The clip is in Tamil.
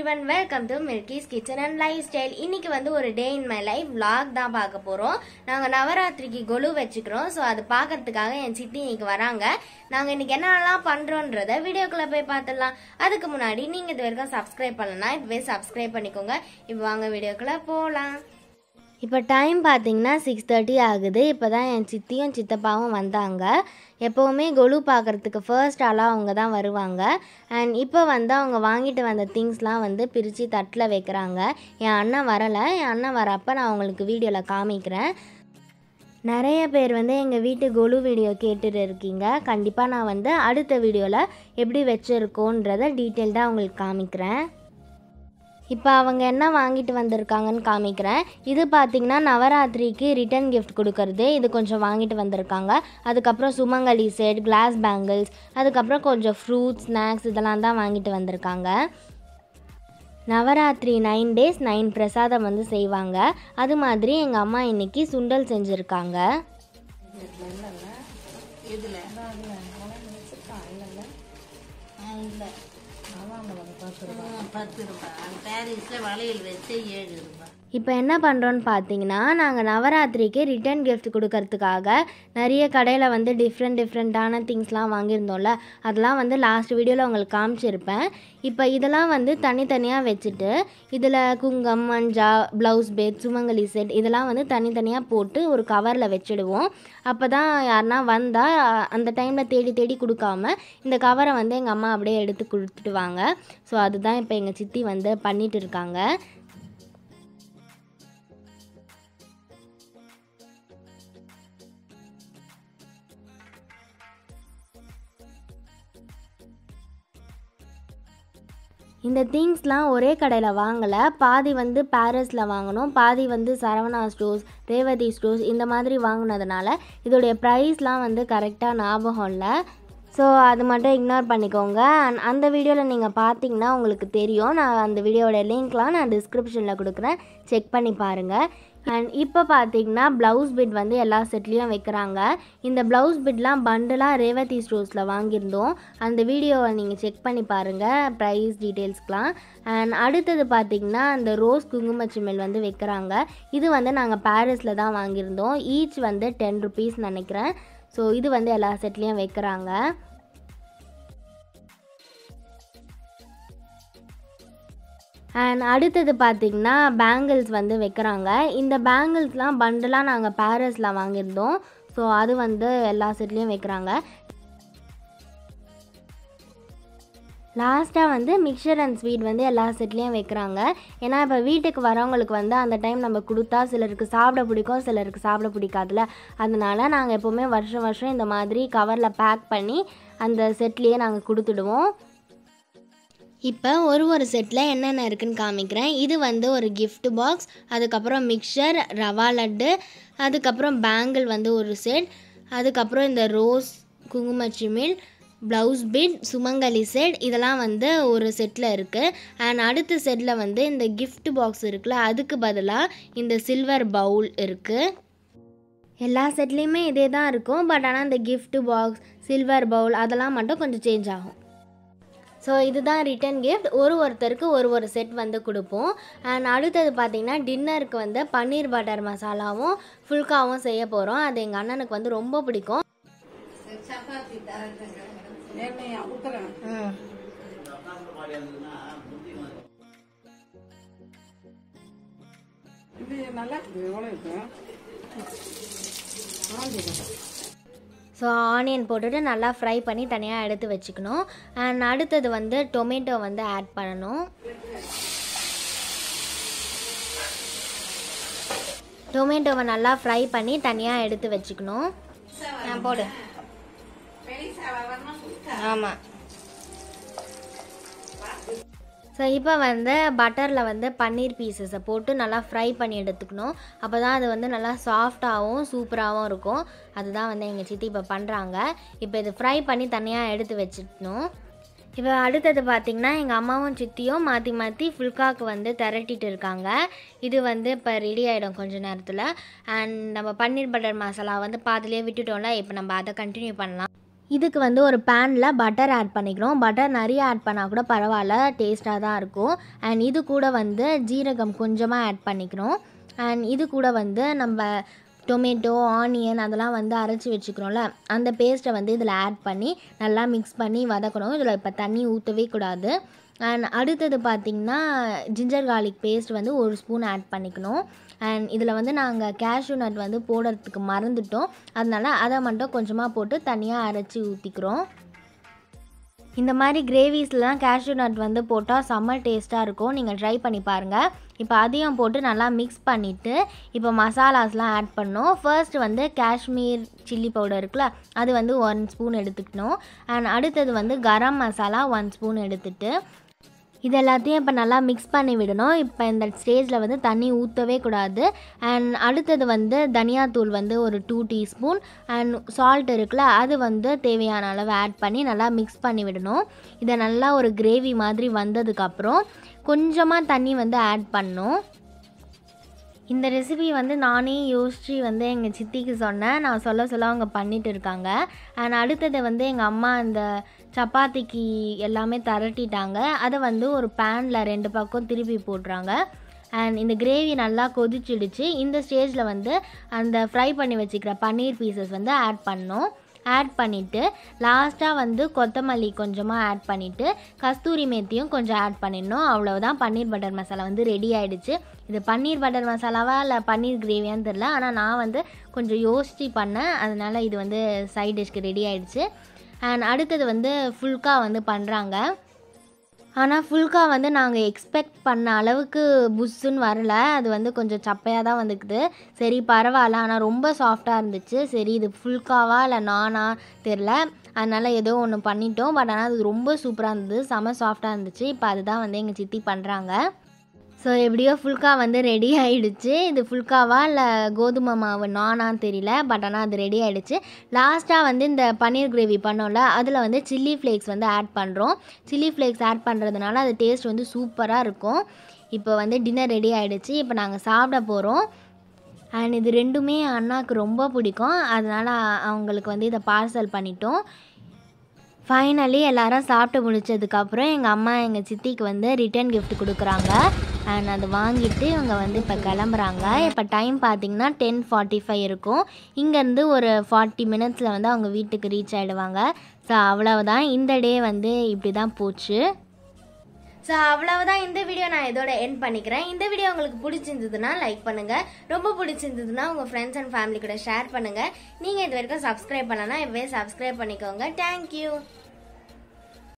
everyone welcome to milky's kitchen and lifestyle இன்னைக்கு வந்து ஒரு day in my life vlog தான் பார்க்க போறோம் நாங்க நவராத்திரிக்கு கொலு வச்சுக்கிறோம் ஸோ அது பார்க்கறதுக்காக என் சித்தி இன்னைக்கு வராங்க நாங்க இன்னைக்கு என்னென்னலாம் பண்றோன்றத வீடியோக்குள்ள போய் பார்த்துடலாம் அதுக்கு முன்னாடி நீங்க இது வரைக்கும் சப்ஸ்கிரைப் பண்ணலனா இப்பவே சப்ஸ்கிரைப் பண்ணிக்கோங்க இப்போ வாங்க வீடியோக்குள்ள போகலாம் இப்போ டைம் பார்த்தீங்கன்னா சிக்ஸ் தேர்ட்டி ஆகுது இப்போ தான் என் சித்தியும் சித்தப்பாவும் வந்தாங்க எப்போவுமே கொலு பார்க்குறதுக்கு ஃபர்ஸ்ட் ஆளாக அவங்க தான் வருவாங்க அண்ட் இப்போ வந்து அவங்க வாங்கிட்டு வந்த திங்ஸ்லாம் வந்து பிரித்து தட்டில் வைக்கிறாங்க என் அண்ணன் வரலை என் அண்ணன் வரப்போ நான் உங்களுக்கு வீடியோவில் காமிக்கிறேன் நிறைய பேர் வந்து எங்கள் வீட்டு கொலு வீடியோ கேட்டுட்டு இருக்கீங்க கண்டிப்பாக நான் வந்து அடுத்த வீடியோவில் எப்படி வச்சுருக்கோன்றதை டீட்டெயில்டாக உங்களுக்கு காமிக்கிறேன் இப்போ அவங்க என்ன வாங்கிட்டு வந்திருக்காங்கன்னு காமிக்கிறேன் இது பார்த்தீங்கன்னா நவராத்திரிக்கு ரிட்டர்ன் கிஃப்ட் கொடுக்கறது இது கொஞ்சம் வாங்கிட்டு வந்திருக்காங்க அதுக்கப்புறம் சுமங்கலி செட் கிளாஸ் பேங்கிள்ஸ் அதுக்கப்புறம் கொஞ்சம் ஃப்ரூட்ஸ் ஸ்நாக்ஸ் இதெல்லாம் தான் வாங்கிட்டு வந்திருக்காங்க நவராத்திரி நைன் டேஸ் நைன் பிரசாதம் வந்து செய்வாங்க அது மாதிரி எங்கள் அம்மா இன்னைக்கு சுண்டல் செஞ்சுருக்காங்க பத்து ரூபாய் பாரிஸில் வளையல் வச்சு ஏழு ரூபாய் இப்போ என்ன பண்ணுறோன்னு பார்த்தீங்கன்னா நாங்கள் நவராத்திரிக்கு ரிட்டர்ன் gift கொடுக்கறதுக்காக நிறைய கடையில் வந்து டிஃப்ரெண்ட் டிஃப்ரெண்ட்டான திங்ஸ்லாம் வாங்கியிருந்தோம்ல அதெல்லாம் வந்து லாஸ்ட் வீடியோவில் உங்களுக்கு காமிச்சிருப்பேன் இப்போ இதெல்லாம் வந்து தனித்தனியாக வச்சுட்டு இதில் குங்கம் மஞ்சா ப்ளவுஸ் பேட் சுமங்கலி செட் இதெல்லாம் வந்து தனித்தனியாக போட்டு ஒரு கவரில் வச்சுடுவோம் அப்போ தான் யாருனா வந்தால் அந்த டைமில் தேடி தேடி கொடுக்காம இந்த கவரை வந்து எங்கள் அம்மா அப்படியே எடுத்து கொடுத்துட்டு வாங்க ஸோ அதுதான் இப்போ எங்கள் சித்தி வந்து பண்ணிட்டு இருக்காங்க இந்த திங்ஸ்லாம் ஒரே கடையில் வாங்கலை பாதி வந்து பாரிஸில் வாங்கினோம் பாதி வந்து சரவணா ஸ்டோர்ஸ் ரேவதி ஸ்டோர்ஸ் இந்த மாதிரி வாங்கினதுனால இதோடைய ப்ரைஸ்லாம் வந்து கரெக்டாக ஞாபகம் இல்லை ஸோ அது மட்டும் இக்னோர் பண்ணிக்கோங்க அண்ட் அந்த வீடியோவில் நீங்கள் பார்த்தீங்கன்னா உங்களுக்கு தெரியும் நான் அந்த வீடியோவோட லிங்க்லாம் நான் டிஸ்கிரிப்ஷனில் கொடுக்குறேன் செக் பண்ணி பாருங்கள் அண்ட் இப்போ பார்த்தீங்கன்னா ப்ளவுஸ் பிட் வந்து எல்லா செட்லேயும் வைக்கிறாங்க இந்த ப்ளவுஸ் பிட்லாம் பண்டலாக ரேவதி ஸ்டோர்ஸில் வாங்கியிருந்தோம் அந்த வீடியோவை நீங்கள் செக் பண்ணி பாருங்கள் ப்ரைஸ் டீட்டெயில்ஸ்க்கெலாம் அண்ட் அடுத்தது பார்த்தீங்கன்னா அந்த ரோஸ் குங்குமச்சிமில் வந்து வைக்கிறாங்க இது வந்து நாங்கள் பாரிஸில் தான் வாங்கியிருந்தோம் ஈச் வந்து டென் ருபீஸ் நினைக்கிறேன் ஸோ இது வந்து எல்லா செட்லேயும் வைக்கிறாங்க அண்ட் அடுத்தது பார்த்திங்கன்னா பேங்கிள்ஸ் வந்து வைக்கிறாங்க இந்த பேங்கிள்ஸ்லாம் பண்டலாக நாங்கள் பாரிஸில் வாங்கியிருந்தோம் ஸோ அது வந்து எல்லா செட்லேயும் வைக்கிறாங்க லாஸ்ட்டாக வந்து மிக்சர் அண்ட் ஸ்வீட் வந்து எல்லா செட்லேயும் வைக்கிறாங்க ஏன்னா இப்போ வீட்டுக்கு வரவங்களுக்கு வந்து அந்த டைம் நம்ம கொடுத்தா சிலருக்கு சாப்பிட பிடிக்கும் சிலருக்கு சாப்பிட பிடிக்காதுல அதனால நாங்கள் எப்போவுமே வருஷம் வருஷம் இந்த மாதிரி கவரில் பேக் பண்ணி அந்த செட்லேயே நாங்கள் கொடுத்துடுவோம் இப்போ ஒரு ஒரு செட்டில் என்னென்ன இருக்குன்னு காமிக்கிறேன் இது வந்து ஒரு gift பாக்ஸ் அதுக்கப்புறம் மிக்சர் ரவா லட்டு அதுக்கப்புறம் பேங்கிள் வந்து ஒரு செட் அதுக்கப்புறம் இந்த ரோஸ் குங்குமச்சிமில் ப்ளவுஸ் பிட் சுமங்கலி செட் இதெல்லாம் வந்து ஒரு செட்டில் இருக்குது அண்ட் அடுத்த செட்டில் வந்து இந்த gift பாக்ஸ் இருக்குல்ல அதுக்கு பதிலாக இந்த சில்வர் பவுல் இருக்குது எல்லா செட்லேயுமே இதே தான் இருக்கும் பட் ஆனால் இந்த gift பாக்ஸ் சில்வர் பவுல் அதெல்லாம் மட்டும் கொஞ்சம் சேஞ்ச் ஆகும் ஸோ இதுதான் ரிட்டன் கிஃப்ட் ஒரு ஒருத்தருக்கு ஒரு ஒரு செட் வந்து கொடுப்போம் அண்ட் அடுத்தது பார்த்தீங்கன்னா டின்னருக்கு வந்து பன்னீர் பட்டர் மசாலாவும் ஃபுல்காவும் செய்ய போகிறோம் அது எங்கள் அண்ணனுக்கு வந்து ரொம்ப பிடிக்கும் சப்பாத்தி தரட்டுங்க எண்ணெய் ஊத்துறேன் இது நல்லா இருக்குது எவ்வளோ இருக்கு ஸோ ஆனியன் போட்டுட்டு நல்லா ஃப்ரை பண்ணி தனியாக எடுத்து வச்சுக்கணும் அண்ட் அடுத்தது வந்து டொமேட்டோ வந்து ஆட் பண்ணணும் டொமேட்டோவை நல்லா ஃப்ரை பண்ணி தனியாக எடுத்து வச்சுக்கணும் ஆ போடு ஆமாம் ஸோ இப்போ வந்து பட்டரில் வந்து பன்னீர் பீசஸை போட்டு நல்லா ஃப்ரை பண்ணி எடுத்துக்கணும் அப்போ தான் அது வந்து நல்லா சாஃப்டாகவும் சூப்பராகவும் இருக்கும் அதுதான் வந்து எங்கள் சித்தி இப்போ பண்ணுறாங்க இப்போ இது ஃப்ரை பண்ணி தனியாக எடுத்து வச்சுக்கணும் இப்போ அடுத்தது பார்த்திங்கன்னா எங்கள் அம்மாவும் சித்தியும் மாற்றி மாற்றி ஃபுல்காக்கு வந்து திரட்டிட்டு இருக்காங்க இது வந்து இப்போ ரெடி ஆகிடும் கொஞ்ச நேரத்தில் அண்ட் நம்ம பன்னீர் பட்டர் மசாலா வந்து பாதிலே விட்டுட்டோம்ல இப்போ நம்ம அதை கண்டினியூ பண்ணலாம் இதுக்கு வந்து ஒரு பேனில் பட்டர் ஆட் பண்ணிக்கிறோம் பட்டர் நிறைய ஆட் பண்ணால் கூட பரவாயில்ல டேஸ்ட்டாக தான் இருக்கும் அண்ட் இது கூட வந்து ஜீரகம் கொஞ்சமாக ஆட் பண்ணிக்கிறோம் அண்ட் இது கூட வந்து நம்ம டொமேட்டோ ஆனியன் அதெல்லாம் வந்து அரைச்சி வச்சுக்கிறோம்ல அந்த பேஸ்ட்டை வந்து இதில் ஆட் பண்ணி நல்லா மிக்ஸ் பண்ணி வதக்கணும் இதில் இப்போ தண்ணி ஊற்றவே கூடாது அண்ட் அடுத்தது பார்த்திங்கன்னா ஜிஞ்சர் garlic பேஸ்ட் வந்து ஒரு ஸ்பூன் ஆட் பண்ணிக்கணும் அண்ட் இதில் வந்து நாங்கள் கேஷ்யூ நட் வந்து போடுறதுக்கு மறந்துட்டோம் அதனால அதை மட்டும் கொஞ்சமாக போட்டு தனியாக அரைச்சி ஊற்றிக்கிறோம் இந்த மாதிரி கிரேவிஸ்லாம் கேஷ்யூ நட் வந்து போட்டால் செம்ம டேஸ்ட்டாக இருக்கும் நீங்கள் ட்ரை பண்ணி பாருங்கள் இப்போ அதையும் போட்டு நல்லா மிக்ஸ் பண்ணிவிட்டு இப்போ மசாலாஸ்லாம் ஆட் பண்ணோம் ஃபர்ஸ்ட் வந்து காஷ்மீர் சில்லி பவுடர் இருக்குல்ல அது வந்து ஒன் ஸ்பூன் எடுத்துக்கணும் அண்ட் அடுத்தது வந்து கரம் மசாலா ஒன் ஸ்பூன் எடுத்துட்டு இது எல்லாத்தையும் இப்போ நல்லா மிக்ஸ் பண்ணி விடணும் இப்போ இந்த ஸ்டேஜில் வந்து தண்ணி ஊற்றவே கூடாது அண்ட் அடுத்தது வந்து தனியாத்தூள் வந்து ஒரு டூ டீஸ்பூன் அண்ட் சால்ட் இருக்குல்ல அது வந்து தேவையான அளவு ஆட் பண்ணி நல்லா மிக்ஸ் பண்ணி விடணும் இதை நல்லா ஒரு கிரேவி மாதிரி வந்ததுக்கப்புறம் கொஞ்சமாக தண்ணி வந்து ஆட் பண்ணணும் இந்த ரெசிபி வந்து நானே யோசித்து வந்து எங்கள் சித்திக்கு சொன்னேன் நான் சொல்ல சொல்ல அவங்க பண்ணிட்டு இருக்காங்க அண்ட் அடுத்தது வந்து எங்கள் அம்மா அந்த சப்பாத்திக்கு எல்லாமே திரட்டிட்டாங்க அதை வந்து ஒரு பேனில் ரெண்டு பக்கம் திருப்பி போடுறாங்க அண்ட் இந்த கிரேவி நல்லா கொதிச்சிடுச்சு இந்த ஸ்டேஜில் வந்து அந்த ஃப்ரை பண்ணி வச்சுக்கிற பன்னீர் பீசஸ் வந்து ஆட் பண்ணோம் ஆட் பண்ணிவிட்டு லாஸ்ட்டாக வந்து கொத்தமல்லி கொஞ்சமாக ஆட் பண்ணிவிட்டு கஸ்தூரி மேத்தியும் கொஞ்சம் ஆட் பண்ணிடணும் அவ்வளவுதான் பன்னீர் பட்டர் மசாலா வந்து ரெடி ஆயிடுச்சு இது பன்னீர் பட்டர் மசாலாவா இல்லை பன்னீர் கிரேவியான்னு தெரில ஆனால் நான் வந்து கொஞ்சம் யோசித்து பண்ணேன் அதனால் இது வந்து சைட் டிஷ்க்கு ரெடி ஆயிடுச்சு அண்ட் அடுத்தது வந்து ஃபுல்கா வந்து பண்ணுறாங்க ஆனால் ஃபுல்கா வந்து நாங்கள் எக்ஸ்பெக்ட் பண்ண அளவுக்கு புஷ்ஷுன்னு வரல அது வந்து கொஞ்சம் சப்பையாக தான் வந்துக்குது சரி பரவாயில்ல ஆனால் ரொம்ப சாஃப்டாக இருந்துச்சு சரி இது ஃபுல்காவா இல்லை நானா தெரில அதனால் ஏதோ ஒன்று பண்ணிட்டோம் பட் ஆனால் அது ரொம்ப சூப்பராக இருந்தது செம சாஃப்டாக இருந்துச்சு இப்போ அதுதான் வந்து எங்கள் சித்தி பண்ணுறாங்க ஸோ எப்படியோ ஃபுல்கா வந்து ரெடி ஆயிடுச்சு இது ஃபுல்காவா இல்லை கோதுமை மாவு நானான்னு தெரியல பட் ஆனால் அது ரெடி ஆயிடுச்சு லாஸ்ட்டாக வந்து இந்த பன்னீர் கிரேவி பண்ணோம்ல அதில் வந்து சில்லி ஃப்ளேக்ஸ் வந்து ஆட் பண்ணுறோம் சில்லி ஃப்ளேக்ஸ் ஆட் பண்ணுறதுனால அது டேஸ்ட் வந்து சூப்பராக இருக்கும் இப்போ வந்து டின்னர் ரெடி ஆயிடுச்சு இப்போ நாங்கள் சாப்பிட போகிறோம் அண்ட் இது ரெண்டுமே அண்ணாவுக்கு ரொம்ப பிடிக்கும் அதனால் அவங்களுக்கு வந்து இதை பார்சல் பண்ணிட்டோம் ஃபைனலி எல்லாரும் சாப்பிட்டு முடிச்சதுக்கப்புறம் எங்கள் அம்மா எங்கள் சித்திக்கு வந்து ரிட்டர்ன் gift கொடுக்குறாங்க அண்ட் அதை வாங்கிட்டு இவங்க வந்து இப்போ கிளம்புறாங்க இப்போ டைம் பார்த்தீங்கன்னா டென் ஃபார்ட்டி ஃபைவ் இருக்கும் இங்கேருந்து ஒரு ஃபார்ட்டி மினிட்ஸில் வந்து அவங்க வீட்டுக்கு ரீச் ஆகிடுவாங்க ஸோ அவ்வளவுதான் இந்த டே வந்து இப்படி தான் போச்சு ஸோ அவ்வளவுதான் இந்த வீடியோ நான் இதோட எண்ட் பண்ணிக்கிறேன் இந்த வீடியோ உங்களுக்கு பிடிச்சிருந்ததுன்னா லைக் பண்ணுங்க ரொம்ப பிடிச்சிருந்ததுன்னா உங்க ஃப்ரெண்ட்ஸ் அண்ட் ஃபேமிலி கூட ஷேர் பண்ணுங்க நீங்க இது வரைக்கும் சப்ஸ்கிரைப் பண்ணலன்னா இப்பவே சப்ஸ்கிரைப் பண்ணிக்கோங்க தேங்க்யூ